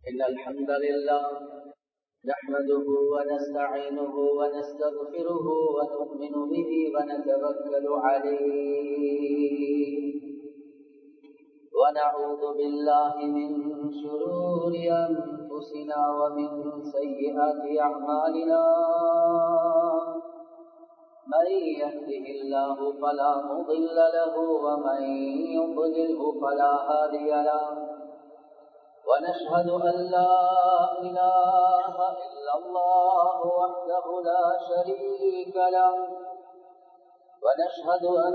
إن الحمد لله نحمده ونستعينه ونستغفره ونؤمن به ونتوكل عليه ونعوذ بالله من شرور أنفسنا ومن سيئات أعمالنا من يهده الله فلا مضل له ومن يضلله فلا هادي له ونشهد أن لا إله إلا الله وحده لا شريك له ونشهد أن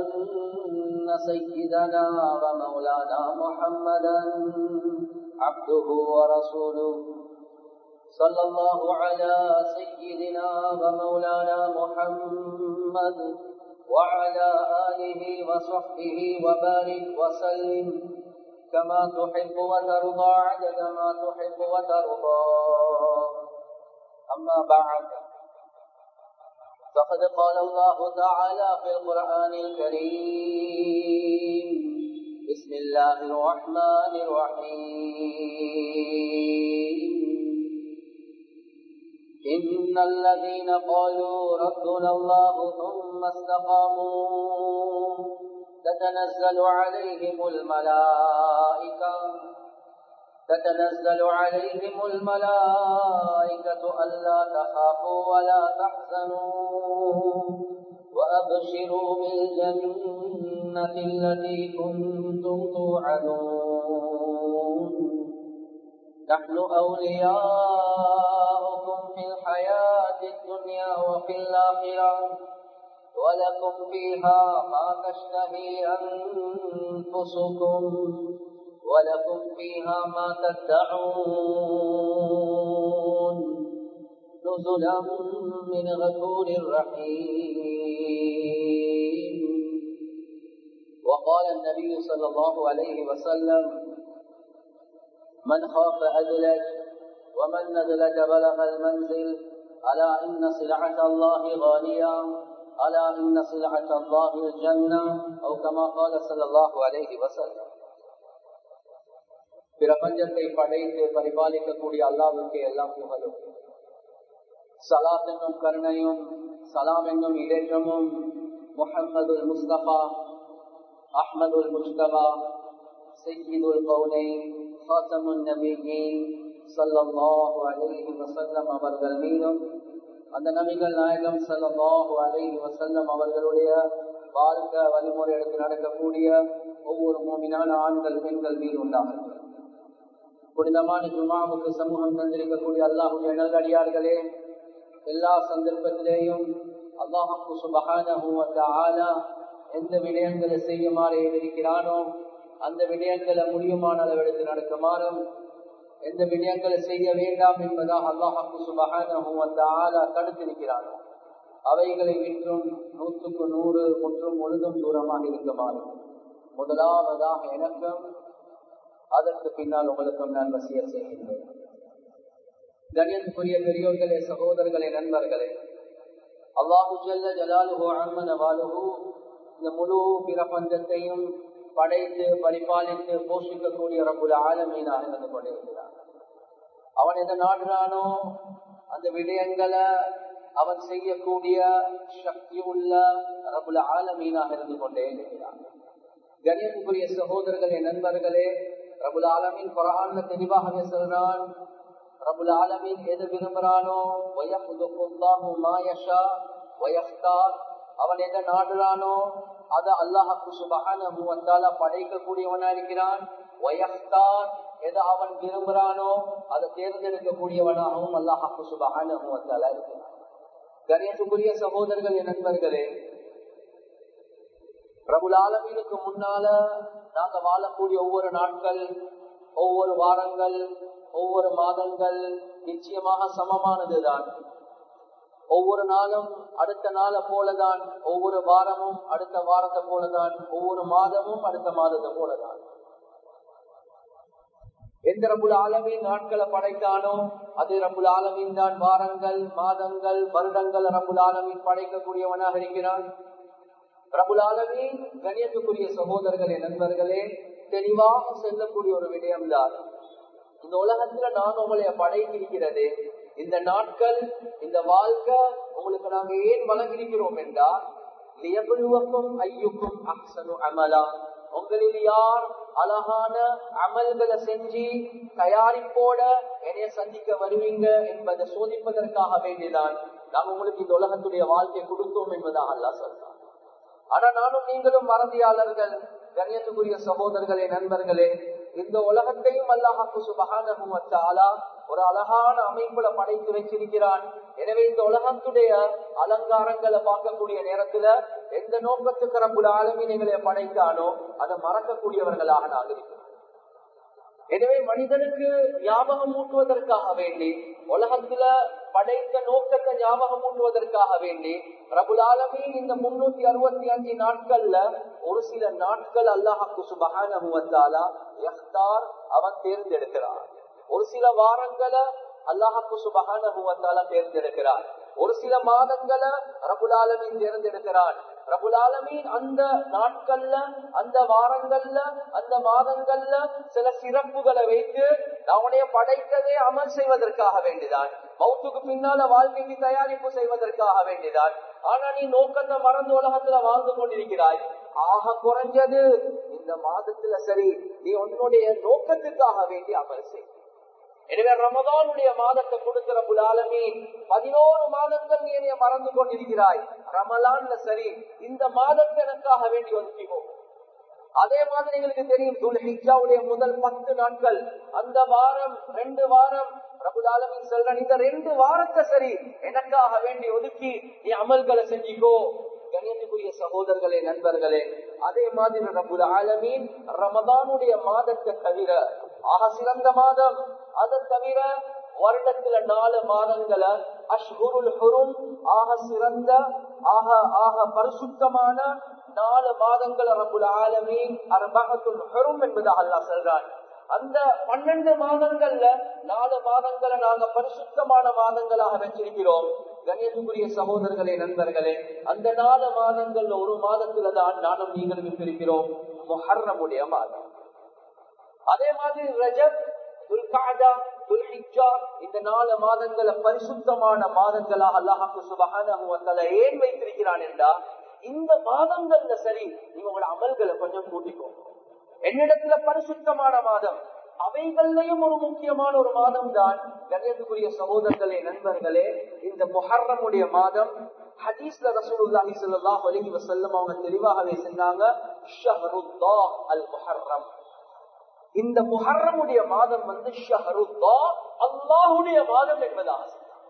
سيدنا ومولانا محمدا عبده ورسوله صلى الله على سيدنا ومولانا محمد وعلى آله وصحبه وبارك وسلم كما تحب وترضى عدد ما تحب وترضى أما بعد فقد قال الله تعالى في القرآن الكريم بسم الله الرحمن الرحيم إن الذين قالوا ربنا الله ثم استقاموا تتنزل عليهم الملائكة تتنزل عليهم الملائكة ألا تخافوا ولا تحزنوا وأبشروا بالجنة التي كنتم توعدون نحن أولياؤكم في الحياة الدنيا وفي الآخرة ولكم فيها ما تشتهي أنفسكم ولكم فيها ما تدعون نزلا من غفور رحيم وقال النبي صلى الله عليه وسلم من خاف أدلج ومن ندلج بلغ المنزل ألا إن سلعة الله غالية ألا إن سلعة الله الجنة أو كما قال صلى الله عليه وسلم பிரபஞ்சத்தை படைத்து பரிபாலிக்கக்கூடிய அல்லாவுக்கு எல்லாம் புகழும் சலாத் என்னும் கருணையும் சலாம் என்னும் இடேற்றமும் முஹம்மதுல் முஸ்தபா அஹ்மதுல் முஸ்தபா சையீதுல் கவுனை ஹாசமுன் நபியின் சல்லல்லாஹு அலைஹி வஸல்லம் அவர்கள் மீதும் அந்த நபிகள் நாயகம் சல்லாஹு அலைஹி வசல்லம் அவர்களுடைய வாழ்க்கை வழிமுறை எடுத்து நடக்கக்கூடிய ஒவ்வொரு மூமினான ஆண்கள் பெண்கள் மீது உண்டாகும் புனிதமான ஜுமாவுக்கு சமூகம் தந்திருக்கக்கூடிய அல்லாஹுடைய நல்லடியார்களே எல்லா சந்தர்ப்பத்திலேயும் அல்லாஹு சுபகான எந்த விடயங்களை செய்யுமாறு இருக்கிறானோ அந்த விடயங்களை முடியுமான அளவெடுத்து நடக்குமாறும் எந்த விடயங்களை செய்ய வேண்டாம் என்பதாக அல்லாஹாக்கு சுபகான தடுத்திருக்கிறானோ அவைகளை விற்றும் நூற்றுக்கு நூறு முற்றும் முழுதும் தூரமாக இருக்குமாறு முதலாவதாக எனக்கும் அதற்கு பின்னால் உங்களுக்கும் நான் வசிய செய்கின்றேன் கணியத்துக்குரிய பெரியோர்களே சகோதரர்களே நண்பர்களே அல்லாஹு ஜல்ல ஜலாலுஹோ அம்மன வாலுஹு இந்த முழு பிரபஞ்சத்தையும் படைத்து பரிபாலித்து போஷிக்கக்கூடிய ரபுல் ஆலமீனாக இருந்து கொண்டிருக்கிறான் அவன் எந்த நாடுறானோ அந்த விடயங்களை அவன் செய்யக்கூடிய சக்தி உள்ள ரபுல் ஆலமீனாக இருந்து கொண்டே இருக்கிறான் கணியத்துக்குரிய சகோதரர்களே நண்பர்களே ரபுல் ஆலமின் குரான்ல தெளிவாகவே சொல்றான் ரபுல் ஆலமின் எது விரும்புறானோ அவன் எதை நாடுறானோ அத அல்லாஹு சுபகான படைக்கக்கூடியவனா இருக்கிறான் எதை அவன் விரும்புறானோ அதை தேர்ந்தெடுக்கக்கூடியவனாகவும் அல்லாஹு சுபகான இருக்கிறான் கணேசுக்குரிய சகோதரர்கள் என் நண்பர்களே பிரபுல் ஆலமீனுக்கு முன்னால நாங்க வாழக்கூடிய ஒவ்வொரு நாட்கள் ஒவ்வொரு வாரங்கள் ஒவ்வொரு மாதங்கள் நிச்சயமாக சமமானதுதான் ஒவ்வொரு நாளும் அடுத்த நாளை போலதான் ஒவ்வொரு வாரமும் அடுத்த வாரத்தை போலதான் ஒவ்வொரு மாதமும் அடுத்த மாதத்தை போலதான் எந்த ரபுல் ஆலமின் நாட்களை படைத்தானோ அது ரபுல் ஆலமின் தான் வாரங்கள் மாதங்கள் வருடங்கள் ரபுல் ஆலமின் படைக்கக்கூடியவனாக இருக்கிறான் ரபுல் ஆலமின் கணியத்துக்குரிய சகோதரர்களே நண்பர்களே தெளிவாக செல்லக்கூடிய ஒரு விடயம்தான் இந்த உலகத்துல நான் உங்களைய படைத்திருக்கிறது இந்த நாட்கள் இந்த வாழ்க்கை உங்களுக்கு நாங்க ஏன் வழங்கியிருக்கிறோம் என்றால் லியபுலுவக்கும் ஐயுக்கும் அக்சனு அமலா உங்களில் யார் அழகான அமல்களை செஞ்சு தயாரிப்போட என்னைய சந்திக்க வருவீங்க என்பதை சோதிப்பதற்காக வேண்டிதான் நாம் உங்களுக்கு இந்த உலகத்துடைய வாழ்க்கையை கொடுத்தோம் என்பதாக அல்லா சொல்றான் ஆனா நானும் நீங்களும் மறதியாளர்கள் கண்ணியத்துக்குரிய சகோதரர்களே நண்பர்களே இந்த உலகத்தையும் அல்லாஹாக்கு சுபகானா ஒரு அழகான அமைப்புல படைத்து வச்சிருக்கிறான் எனவே இந்த உலகத்துடைய அலங்காரங்களை பார்க்கக்கூடிய நேரத்துல எந்த நோக்கத்துக்கு ரப்புல ஆளுமின் எங்களை படைத்தானோ அதை மறக்கக்கூடியவர்களாக நாங்கள் இருக்கிறோம் எனவே மனிதனுக்கு ஞாபகம் ஊட்டுவதற்காக வேண்டி உலகத்துல படைத்த நோக்கத்தை ஞாபகம் ஊட்டுவதற்காக வேண்டி பிரபுலாலமின் இந்த முன்னூத்தி அறுபத்தி அஞ்சு நாட்கள்ல ஒரு சில நாட்கள் அல்லாஹாக்கு சுபகானா அவன் தேர்ந்தெடுக்கிறான் ஒரு சில வாரங்களை அல்லாஹாக்கு சுபகான தேர்ந்தெடுக்கிறான் ஒரு சில மாதங்களை ரபுலாலமின் தேர்ந்தெடுக்கிறான் ரபுலாலமீன் அந்த நாட்கள்ல அந்த வாரங்கள்ல அந்த மாதங்கள்ல சில சிறப்புகளை வைத்து அவனைய படைத்ததே அமல் செய்வதற்காக வேண்டிதான் மௌத்துக்கு பின்னால வாழ்க்கைக்கு தயாரிப்பு செய்வதற்காக வேண்டிதான் ஆனா நீ நோக்கத்தை மறந்து உலகத்துல வாழ்ந்து கொண்டிருக்கிறாய் ஆக குறைஞ்சது இந்த மாதத்துல சரி நீ உன்னுடைய நோக்கத்துக்காக வேண்டி அமல் செய் எனவே ரமதானுடைய மாதத்தை கொடுக்கிற புலாலமீன் பதினோரு மாதங்கள் நீ என்னைய மறந்து கொண்டிருக்கிறாய் ரமலான்ல சரி இந்த மாதத்தை எனக்காக வேண்டி ஒதுக்கிவோம் அதே மாதிரி எங்களுக்கு தெரியும் துல்ஹிஜாவுடைய முதல் பத்து நாட்கள் அந்த வாரம் ரெண்டு வாரம் பிரபுலாலமின் சொல்றேன் இந்த ரெண்டு வாரத்தை சரி எனக்காக வேண்டி ஒதுக்கி நீ அமல்களை செஞ்சிக்கோ கணியத்துக்குரிய சகோதரர்களே நண்பர்களே அதே மாதிரி ரபுல் ஆலமீன் ரமதானுடைய மாதத்தை தவிர ஆக சிறந்த மாதம் அதை தவிர வருடத்துல நாலு மாதங்களை அஷ்குருல் ஹுரும் ஆக சிறந்த ஆக ஆக பரிசுத்தமான நாலு மாதங்களை ரபுல் ஆலமீன் அர்பகத்துல் ஹுரும் என்பதாக அல்லாஹ் சொல்றான் அந்த பன்னெண்டு மாதங்கள்ல நாலு மாதங்களை நாங்க பரிசுத்தமான மாதங்களாக வச்சிருக்கிறோம் கணியத்துக்குரிய சகோதரர்களே நண்பர்களே அந்த நாலு மாதங்கள்ல ஒரு மாதத்துல தான் நானும் நீங்களும் இருக்கிறோம் முஹர்ரமுடைய மாதம் அதே மாதிரி ரஜப் துல்காதா துல்ஹிஜா இந்த நாலு மாதங்களை பரிசுத்தமான மாதங்களாக அல்லாஹாக்கு சுபகான ஏன் வைத்திருக்கிறான் என்றா இந்த மாதங்கள்ல சரி நீங்க உங்களோட அமல்களை கொஞ்சம் கூட்டிக்கோங்க என்னிடத்துல பரிசுத்தமான மாதம் அவைகள்லயும் ஒரு முக்கியமான ஒரு மாதம் தான் கணியத்துக்குரிய சகோதரர்களே நண்பர்களே இந்த முஹர்ரமுடைய மாதம் ஹதீஸ்ல ரசூலுல்லாஹி ஸல்லல்லாஹு அலைஹி வஸல்லம் அவங்க தெளிவாகவே சொன்னாங்க ஷஹருல்லாஹ் அல் முஹர்ரம் இந்த முஹர்ரமுடைய மாதம் வந்து ஷஹருல்லா அல்லாஹுடைய மாதம் என்பதாக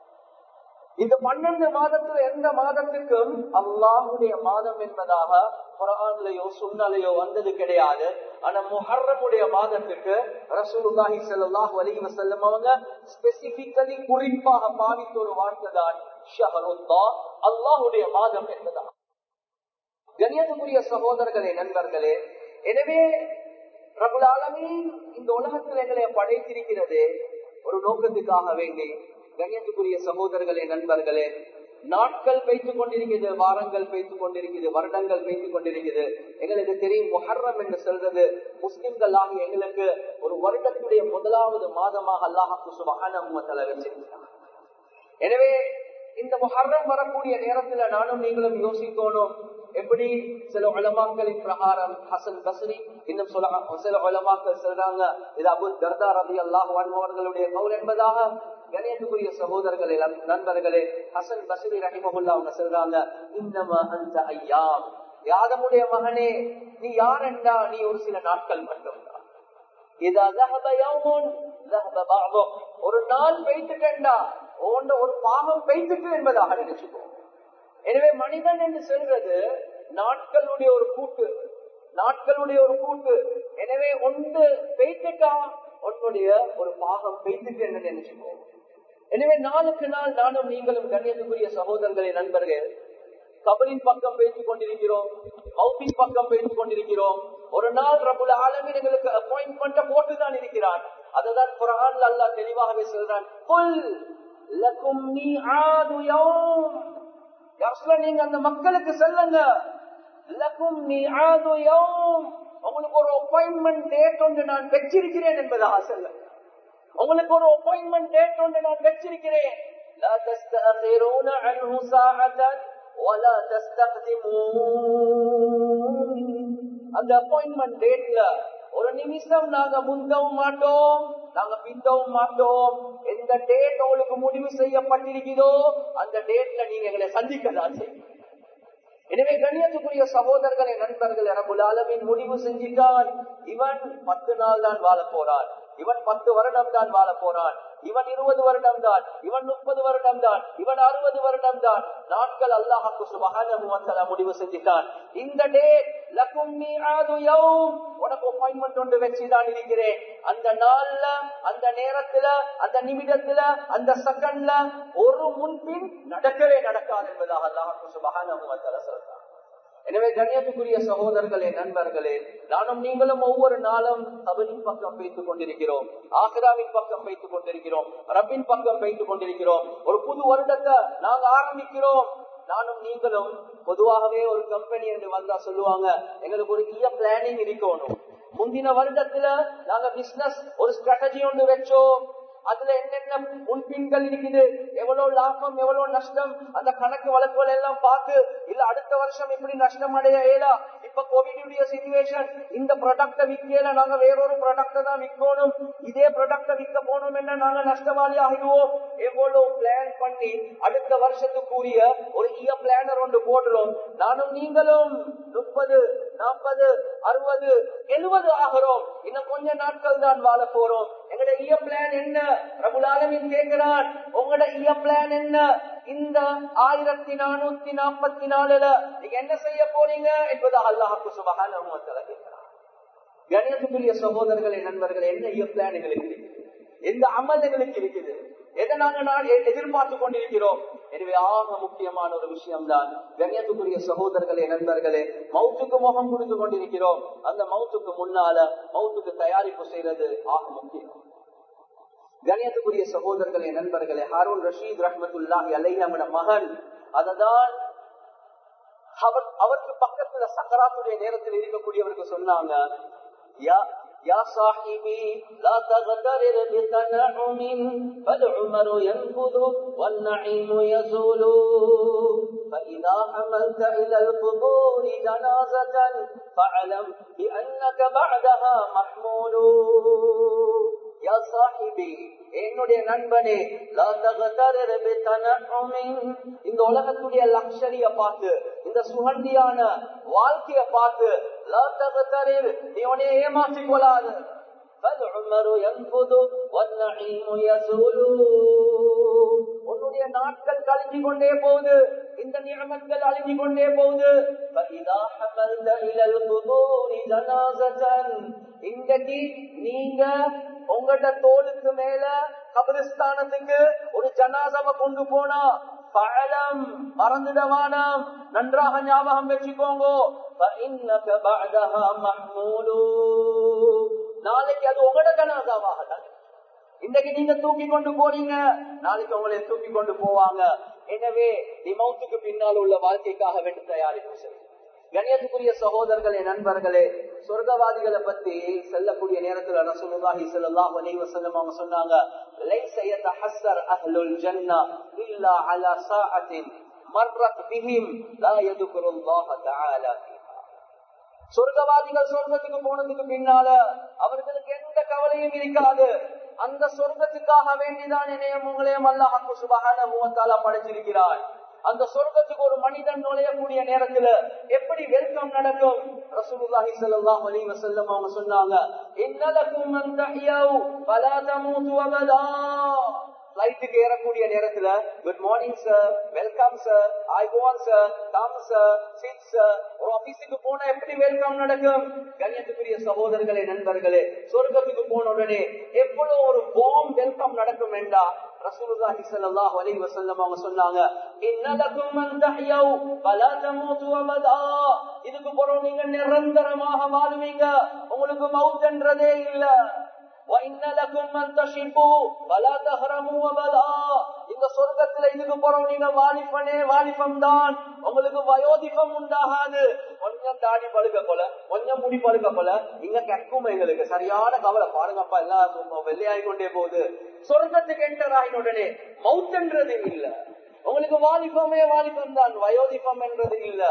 இந்த பன்னெண்டு மாதத்துல எந்த மாதத்துக்கும் அல்லாஹுடைய மாதம் என்பதாக குரான்லயோ சுண்ணலையோ வந்தது கிடையாது ஆனா முஹர்ரமுடைய மாதத்துக்கு ரசூலுல்லாஹி ஸல்லல்லாஹு அலைஹி வஸல்லம் அவங்க ஸ்பெசிபிக்கலி குறிப்பாக பாவித்த ஒரு வார்த்தை தான் ஷஹருல்லா அல்லாஹுடைய மாதம் என்பதா கண்ணியத்துக்குரிய சகோதரர்களே நண்பர்களே எனவே பிரபுலாலமே இந்த உலகத்தில் எங்களை படைத்திருக்கிறது ஒரு நோக்கத்துக்காக வேண்டி கண்ணியத்துக்குரிய சகோதரர்களே நண்பர்களே நாட்கள் பெய்து கொண்டிருக்கிறது வாரங்கள் பெய்து கொண்டிருக்கிறது வருடங்கள் பெய்து கொண்டிருக்கிறது எங்களுக்கு தெரியும் முஹர்ரம் என்று சொல்றது முஸ்லிம்கள் ஆகி எங்களுக்கு ஒரு வருடத்துடைய முதலாவது மாதமாக அல்லாஹாக்கு சுபகான வச்சிருக்கிறார் எனவே இந்த முஹர்ரம் வரக்கூடிய நேரத்துல நானும் நீங்களும் யோசிக்கணும் எப்படி சில உலமாக்களின் பிரகாரம் ஹசன் பஸ்ரி இன்னும் சில உலமாக்கள் சொல்றாங்க இது அபு தர்தா ரதி அல்லாஹ் அவர்களுடைய கவுல் என்பதாக கணேசக்குரிய சகோதரர்களே நண்பர்களே ஹசன் பஸ்ரி ரஹிமகுல்லா அவங்க சொல்றாங்க இன்னமா அந்த ஐயாம் யாதமுடைய மகனே நீ யார் என்றா நீ ஒரு சில நாட்கள் மட்டும்தான் ஒரு நாள் பெய்த்துட்டா ஓண்ட ஒரு பாகம் பெய்த்துட்டு என்பதாக நினைச்சுக்கோ எனவே மனிதன் என்று சொல்றது நாட்களுடைய ஒரு கூட்டு நாட்களுடைய ஒரு கூட்டு எனவே ஒன்று பெய்த்துட்டா உன்னுடைய ஒரு பாகம் பெய்த்துட்டு என்று நினைச்சுக்கோ எனவே நாளுக்கு நாள் நானும் நீங்களும் கண்ணியத்துக்குரிய சகோதரர்களே நண்பர்கள் கபரின் பக்கம் பேசிக் கொண்டிருக்கிறோம் மௌத்தின் பக்கம் பேசிக் கொண்டிருக்கிறோம் ஒரு நாள் ரபுல் ஆலமின் எங்களுக்கு அப்பாயின்மெண்ட் போட்டுதான் இருக்கிறான் அதுதான் குரான் அல்லா தெளிவாகவே சொல்றான் புல் லக்கும் நீ ஆது நீங்க அந்த மக்களுக்கு சொல்லுங்க லக்கும் நீ ஆது உங்களுக்கு ஒரு அப்பாயின்மெண்ட் டேட் ஒன்று நான் வச்சிருக்கிறேன் என்பதாக சொல்ல உங்களுக்கு ஒரு அப்பாயின்மெண்ட் டேட் ஒன்று நான் வச்சிருக்கிறேன் لا تستأخرون عنه ساعة ولا تستقدمون அந்த அப்பாயின்மெண்ட் டேட்ல ஒரு நிமிஷம் நாங்க முந்தவும் மாட்டோம் நாங்க பிந்தவும் மாட்டோம் எந்த டேட் உங்களுக்கு முடிவு செய்யப்பட்டிருக்கிறதோ அந்த டேட்ல நீங்க எங்களை சந்திக்க தான் செய்யும் எனவே கண்ணியத்துக்குரிய சகோதரர்களை நண்பர்கள் ரபுல் ஆலமின் முடிவு செஞ்சிட்டான் இவன் பத்து நாள் தான் வாழ போறான் இவன் பத்து வருடம் தான் வாழ போறான் இவன் இருபது வருடம் தான் இவன் முப்பது வருடம் தான் இவன் அறுபது வருடம் தான் நாட்கள் அல்லாஹாக்கு சுபகான முடிவு செஞ்சுட்டான் இந்த டே லக்கும் உனக்கு அப்பாயின்மெண்ட் ஒன்று வச்சுதான் இருக்கிறேன் அந்த நாள்ல அந்த நேரத்துல அந்த நிமிடத்துல அந்த செகண்ட்ல ஒரு முன்பின் நடக்கவே நடக்காது என்பதாக அல்லாஹாக்கு சுபகான சொல்றான் எனவே கண்ணியத்துக்குரிய சகோதரர்களே நண்பர்களே நானும் நீங்களும் ஒவ்வொரு நாளும் கபரின் பக்கம் வைத்துக் கொண்டிருக்கிறோம் ஆக்ராவின் பக்கம் வைத்துக் கொண்டிருக்கிறோம் ரப்பின் பக்கம் வைத்துக் கொண்டிருக்கிறோம் ஒரு புது வருடத்தை நாங்க ஆரம்பிக்கிறோம் நானும் நீங்களும் பொதுவாகவே ஒரு கம்பெனி என்று வந்தா சொல்லுவாங்க எங்களுக்கு ஒரு இய பிளானிங் இருக்கணும் முந்தின வருடத்துல நாங்க பிசினஸ் ஒரு ஸ்ட்ராட்டஜி ஒன்று வச்சோம் அதுல என்னென்ன முன்பின்கள் இருக்குது எவ்வளவு லாபம் எவ்வளவு நஷ்டம் அந்த கணக்கு வழக்குகள் எல்லாம் பார்த்து இல்ல அடுத்த வருஷம் இப்படி நஷ்டம் அடைய இயலா இப்ப கோவிடுடைய சிச்சுவேஷன் இந்த ப்ராடக்ட விற்கல நாங்க வேறொரு ப்ராடக்ட தான் விற்கணும் இதே ப்ராடக்ட விற்க போனோம் என்ன நாங்க நஷ்டவாளி ஆகிடுவோம் எவ்வளவு பிளான் பண்ணி அடுத்த வருஷத்துக்குரிய ஒரு இய பிளானர் ஒன்று போடுறோம் நானும் நீங்களும் முப்பது நாற்பது அறுபது எழுபது ஆகிறோம் இன்னும் கொஞ்ச நாட்கள் தான் வாழ போறோம் எங்களுடைய இய பிளான் என்ன ரகுலாலமின் கேட்கிறான் உங்களோட இய பிளான் என்ன இந்த ஆயிரத்தி நானூத்தி நாற்பத்தி நாலுல நீங்க என்ன செய்ய போறீங்க என்பது அல்லாஹுக்கு சுபகான கேட்கிறான் கணேசத்துக்குரிய சகோதரர்களே நண்பர்கள் என்ன இய பிளான் எங்களுக்கு இருக்குது எந்த அமல் எங்களுக்கு இருக்குது எதை நாங்க நான் எதிர்பார்த்து கொண்டிருக்கிறோம் எனவே ஆக முக்கியமான ஒரு விஷயம் தான் கண்ணியத்துக்குரிய சகோதரர்களே நண்பர்களே மவுத்துக்கு முகம் கொடுத்து கொண்டிருக்கிறோம் அந்த மவுத்துக்கு முன்னால மவுத்துக்கு தயாரிப்பு செய்யறது ஆக முக்கியம் கணியத்துக்குரிய சகோதரர்களே நண்பர்களே ஹாரூன் ரஷீத் ரஹமத்துல்லாஹி அலைஹமட மகன் அததான் அவர் அவருக்கு பக்கத்துல சக்கராத்துடைய நேரத்தில் இருக்கக்கூடியவருக்கு சொன்னாங்க يا صاحبي لا تغترر بتنعم فالعمر ينفذ والنعيم يزول فإذا حملت إلى القبور جنازة فاعلم بأنك بعدها محمول يا صاحبي என்னுடைய நண்பனே இந்த உலகத்துடைய லக்ஷரிய பார்த்து இந்த சுகந்தியான வாழ்க்கைய பார்த்து நீ உனைய ஏமாற்றிக் கொள்ளாது உன்னுடைய நாட்கள் கழிஞ்சு கொண்டே போகுது இந்த நியமங்கள் அழிஞ்சு கொண்டே போகுது இன்றைக்கு நீங்க உங்கள்ட தோலுக்கு மேல கபிரிஸ்தானத்துக்கு ஒரு ஜனாசம கொண்டு போனா பழம் மறந்துடவானம் நன்றாக ஞாபகம் வச்சுக்கோங்க நாளைக்கு அது உங்களோட ஜனாசாவாக தான் இன்னைக்கு நீங்க தூக்கி கொண்டு போறீங்க நாளைக்கு உங்களை தூக்கி கொண்டு போவாங்க எனவே நீ மௌத்துக்கு பின்னால் உள்ள வாழ்க்கைக்காக வேண்டி தயாரிப்பு செய்யும் கணியத்துக்குரிய சகோதரர்களே நண்பர்களே சொர்க்கவாதிகளை பத்தி செல்லக்கூடிய நேரத்துல ரசூலுல்லாஹி ஸல்லல்லாஹு அலைஹி வஸல்லம் அவங்க சொன்னாங்க லைஸ யதஹஸ்ஸர் அஹ்லுல் ஜன்னah இல்லா அலா சாஅத்தின் மர்ரத் பிஹிம் லா யذكرுல்லாஹ தஆலா சொர்க்கவாதிகள் சொர்க்கத்துக்கு போனதுக்கு பின்னால அவர்களுக்கு எந்த கவலையும் இருக்காது அந்த சொர்க்கத்துக்காக வேண்டிதான் இணையம் உங்களையும் அல்லாஹு சுபகான மூவத்தாலா படைச்சிருக்கிறார் அந்த சொர்க்கத்துக்கு ஒரு மனிதன் நுழையக்கூடிய நேரத்துல எப்படி வெல்கம் நடக்கும் ரசூலுல்லாஹி ஸல்லல்லாஹு அலைஹி வஸல்லம் அவங்க சொன்னாங்க இன்னலக்கும் அன் தஹ்யவு ஃபலா தமூது அபதா பிளைட்டுக்கு ஏறக்கூடிய நேரத்துல good morning sir welcome sir I gone sir come sir sit sir ஒரு ஆபீஸுக்கு போனா எப்படி வெல்கம் நடக்கும் கண்ணியத்துக்குரிய சகோதரர்களே நண்பர்களே சொர்க்கத்துக்கு போன உடனே எவ்வளவு ஒரு பாம் வெல்கம் நடக்கும் என்றா ரசூலுல்லாஹி ஸல்லல்லாஹு அலைஹி வஸல்லம் அவங்க சொன்னாங்க இன்னலக்கும் மன் தஹ்யவு ஃபலா தமூது அபதா இதுக்கு பிறகு நீங்க நிரந்தரமாக வாழ்வீங்க உங்களுக்கு மவுத்ன்றதே இல்ல இந்த சொர்க்கத்துல இதுக்கு போறோம் நீங்க வாலிபனே வாலிபம் தான் உங்களுக்கு வயோதிபம் உண்டாகாது கொஞ்சம் தாடி பழுக்க போல கொஞ்சம் முடி பழுக்க போல இங்க கக்கும் எங்களுக்கு சரியான கவலை பாருங்கப்பா எல்லாம் வெள்ளையாகி கொண்டே போகுது சொர்க்கத்துக்கு என்டர் ஆகின உடனே மவுத்ன்றது இல்ல உங்களுக்கு வாலிபமே வாலிபம் தான் வயோதிபம் என்றது இல்ல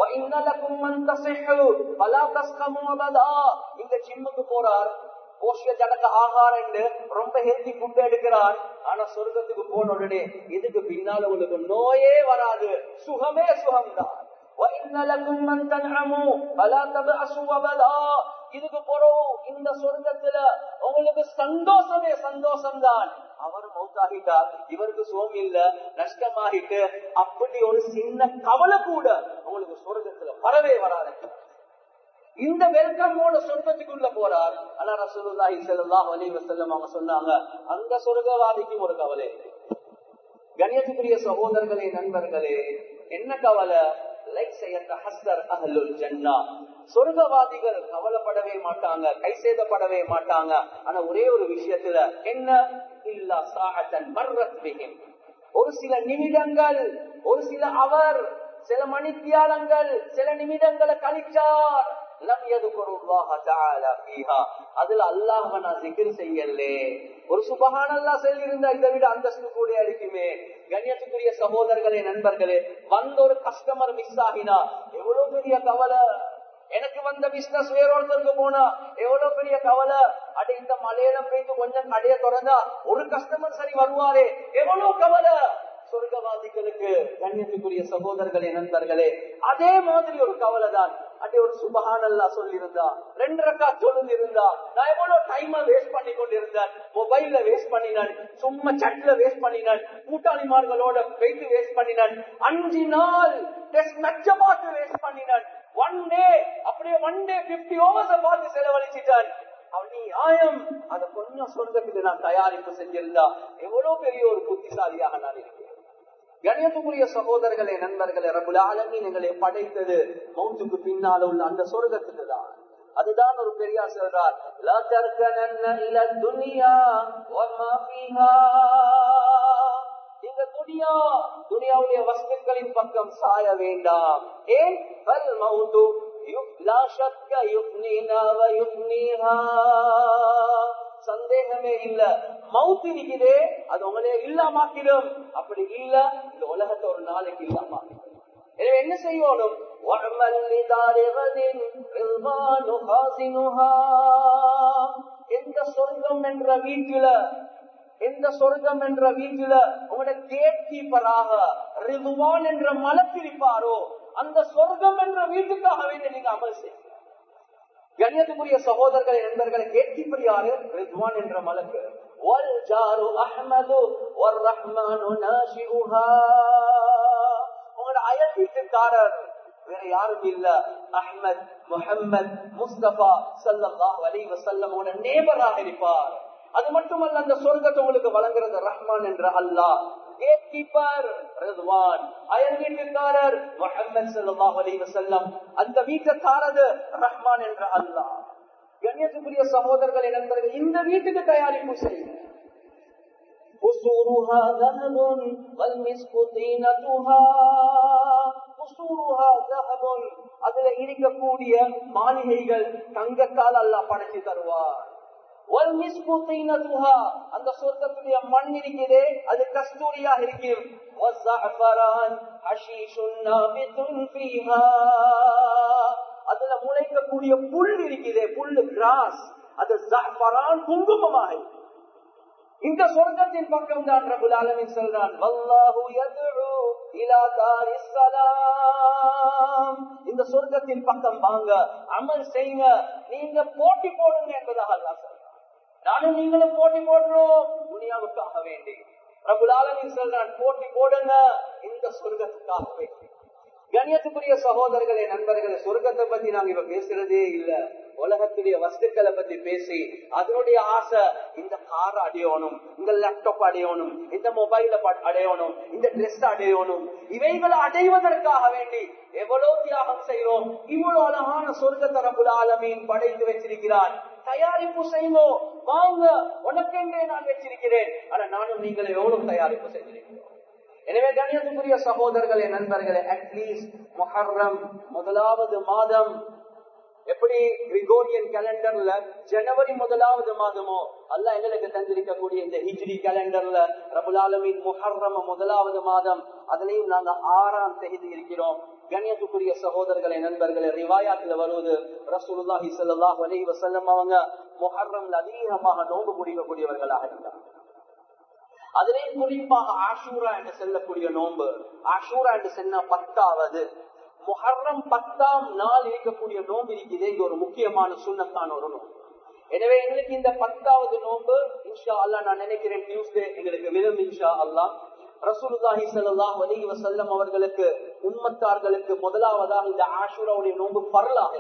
இங்க ஜிம்முக்கு போறார் போஷிய ஜனக ஆகாரம் ரொம்ப ஹெல்தி ஃபுட் எடுக்கிறார் ஆனா சொர்க்கத்துக்கு போன உடனே இதுக்கு பின்னால உங்களுக்கு நோயே வராது சுகமே சுகம்தான் இதுக்கு போறோம் இந்த சொர்க்கத்துல உங்களுக்கு சந்தோஷமே சந்தோஷம் தான் அவர் மௌத்தாகிட்டார் இவருக்கு சோம் இல்ல நஷ்டமாகிட்டு அப்படி ஒரு சின்ன கவலை கூட உங்களுக்கு சொர்க்கத்துல வரவே வராது இந்த வெல்கமோட சொர்க்கத்துக்குள்ள போறார் ஆனா ரசூலுல்லாஹி ஸல்லல்லாஹு அலைஹி வஸல்லம் அவங்க சொன்னாங்க அந்த சொர்க்கவாதிக்கும் ஒரு கவலை கணியத்துக்குரிய சகோதரர்களே நண்பர்களே என்ன கவலை சொர்க்கவாதிகள் கவலைப்படவே மாட்டாங்க கை சேதப்படவே மாட்டாங்க ஆனா ஒரே ஒரு விஷயத்துல என்ன இல்லா சாகத்தன் மர்ரத்விகம் ஒரு சில நிமிடங்கள் ஒரு சில அவர் சில மணித்தியாலங்கள் சில நிமிடங்களை கழிச்சார் அதுல அல்லாஹ் நான் சிகிர் செய்யலே ஒரு சுபகான அல்லா செல்லிருந்தா இதை விட அந்தஸ்து கூட இருக்குமே கண்ணியத்துக்குரிய சகோதரர்களே நண்பர்களே வந்த ஒரு கஸ்டமர் மிஸ் ஆகினா எவ்வளவு பெரிய கவலை எனக்கு வந்த பிசினஸ் வேறொருத்தருக்கு போனா எவ்வளவு பெரிய கவலை அட இந்த மலையில போயிட்டு கொஞ்சம் கடையை திறந்தா ஒரு கஸ்டமர் சரி வருவாரே எவ்வளவு கவலை சொர்க்கவாதிகளுக்கு கண்ணியத்துக்குரிய சகோதரர்களே நண்பர்களே அதே மாதிரி ஒரு கவலை தான் அப்படி ஒரு சுபகானல்லா சொல்லியிருந்தா ரெண்டு ரக்கா சொல்லிருந்தா நான் எவ்வளவு டைம் வேஸ்ட் பண்ணி கொண்டிருந்தேன் மொபைல்ல வேஸ்ட் பண்ணினான் சும்மா சட்ல வேஸ்ட் பண்ணினான் கூட்டாளிமார்களோட போயிட்டு வேஸ்ட் பண்ணினான் அஞ்சு நாள் டெஸ்ட் மேட்ச பார்த்து வேஸ்ட் பண்ணினான் ஒன் டே அப்படியே ஒன் டே பிப்டி ஓவர்ஸ் பார்த்து செலவழிச்சிட்டான் நியாயம் அதை கொஞ்சம் சொர்க்கத்துக்கு நான் தயாரிப்பு செஞ்சிருந்தா எவ்வளவு பெரிய ஒரு புத்திசாலியாக நான் இருக்கேன் கணியத்துக்குரிய சகோதரர்களே நண்பர்களே ரபுல் ஆலமின் எங்களை படைத்தது மௌத்துக்கு பின்னால உள்ள அந்த சொர்க்கத்துக்கு தான் அதுதான் ஒரு பெரியார் சொல்றார் லா தர்கனன்ன இல துனியா வமா ஃபீஹா இந்த துனியா துனியாவுடைய வஸ்துக்களின் பக்கம் சாய வேண்டாம் ஏன் பல் மௌத்து லா ஷக்க யுக்னினா வ யுக்னிஹா சந்தேகமே இல்ல மவுத் இருக்குதே அது உங்களே இல்லாமாக்கிடும் அப்படி இல்ல இந்த உலகத்தை ஒரு நாளைக்கு இல்லாமாக்கிடும் எனவே என்ன செய்யணும் எந்த சொர்க்கம் என்ற வீட்டில எந்த சொர்க்கம் என்ற வீட்டில உங்களோட கேட் கீப்பராக ரிதுவான் என்ற மலப்பிரிப்பாரோ அந்த சொர்க்கம் என்ற வீட்டுக்காக வேண்டிய நீங்க அமல் செய்ய கண்ணியத்துக்குரிய சகோதரர்கள் நண்பர்களை கேட்கிப்படி யாரு ரித்வான் என்ற மலக்கு வல்ஜாரு அஹ்மது வர்ரஹ்மானு நாஷிஉஹா உங்களோட அயல் வீட்டுக்காரர் வேற யாரும் இல்ல அஹ்மத் முஹம்மத் முஸ்தபா சல்லல்லாஹு அலைஹி வஸல்லம் நேபராக இருப்பார் அது மட்டுமல்ல அந்த சொர்க்கத்தை உங்களுக்கு வழங்குறது ரஹ்மான் என்ற அல்லாஹ் கேட் கீப்பர் ரிதுவான் அயல் வீட்டுக்காரர் முஹம்மது ஸல்லல்லாஹு அலைஹி வஸல்லம் அந்த வீட்டுக்காரது ரஹ்மான் என்ற அல்லாஹ் கண்ணியத்துக்குரிய சகோதரர்கள் நண்பர்கள் இந்த வீட்டுக்கு தயாரிப்பு செய்யுங்க قصورها ذهب والمسك طينتها قصورها ذهب அதுல இருக்கக்கூடிய மாளிகைகள் தங்கத்தால் அல்லாஹ் படைச்சு தருவார் அந்த சொர்க்கத்துடைய மண் இருக்குதே அது கஸ்தூரியாக இருக்கும் அதுல முளைக்கக்கூடிய புல் இருக்குதே புல்லு கிராஸ் அது குங்குமமாக இந்த சொர்க்கத்தின் பக்கம் தான் ரபுல் ஆலமின் சொல்றான் வல்லாஹு யதுஉ இலா தாரிஸ் ஸலாம் இந்த சொர்க்கத்தின் பக்கம் வாங்க அமல் செய்யுங்க நீங்க போட்டி போடுங்க என்பதாக அல்லாஹ் சொல்றான் நானும் நீங்களும் போட்டி போடுறோம் துனியாவுக்காக வேண்டி ரபுல் ஆலமின் சொல்றான் போட்டி போடுங்க இந்த சொர்க்கத்துக்காக வேண்டி கண்ணியத்துக்குரிய சகோதரர்களே நண்பர்களே சொர்க்கத்தை பத்தி நாங்க இப்ப பேசுறதே இல்ல உலகத்துடைய வஸ்துக்களை பத்தி பேசி அதனுடைய ஆசை இந்த கார் அடையணும் இந்த லேப்டாப் அடையணும் இந்த மொபைல அடையணும் இந்த ட்ரெஸ் அடையணும் இவைகளை அடைவதற்காக வேண்டி எவ்வளவு தியாகம் செய்யறோம் இவ்வளவு அழகான சொர்க்க தரப்புல ஆலமீன் படைத்து வச்சிருக்கிறார் தயாரிப்பு செய்வோம் வாங்க உனக்கென்றே நான் வச்சிருக்கிறேன் ஆனா நானும் நீங்கள் எவ்வளவு தயாரிப்பு செஞ்சிருக்கிறோம் எனவே கண்ணியத்துக்குரிய சகோதரர்களே நண்பர்களே அட்லீஸ்ட் மொஹர்ரம் முதலாவது மாதம் எப்படி கிரிகோரியன் கேலண்டர்ல ஜனவரி முதலாவது மாதமோ அல்ல எங்களுக்கு தந்திருக்கக்கூடிய இந்த ஹிஜ்ரி கேலண்டர்ல ரபுலாலமின் முஹர்ரம் முதலாவது மாதம் அதுலயும் நாங்க ஆறாம் தேதி இருக்கிறோம் கண்ணியத்துக்குரிய சகோதரர்களை நண்பர்களே ரிவாயாத்துல வருவது ரசூலுல்லாஹி ஸல்லல்லாஹு அலைஹி வஸல்லம் அவங்க முஹர்ரம்ல அதிகமாக நோன்பு குடிக்கக்கூடியவர்களாக இருந்தாங்க அதிலேயும் குறிப்பாக ஆஷூரா என்று செல்லக்கூடிய நோன்பு ஆஷூரா என்று சொன்ன பத்தாவது முஹர்ரம் பத்தாம் நாள் இருக்கக்கூடிய நோன்பு இருக்குது இது ஒரு முக்கியமான சுண்ணத்தான ஒரு நோன்பு எனவே எங்களுக்கு இந்த பத்தாவது நோன்பு இன்ஷா அல்லா நான் நினைக்கிறேன் டியூஸ்டே எங்களுக்கு விதம் இன்ஷா அல்லா ரசூலுல்லாஹி ஸல்லல்லாஹு அலைஹி வஸல்லம் அவர்களுக்கு உம்மத்தார்களுக்கு முதலாவதாக இந்த ஆஷூராவுடைய நோன்பு பரலாக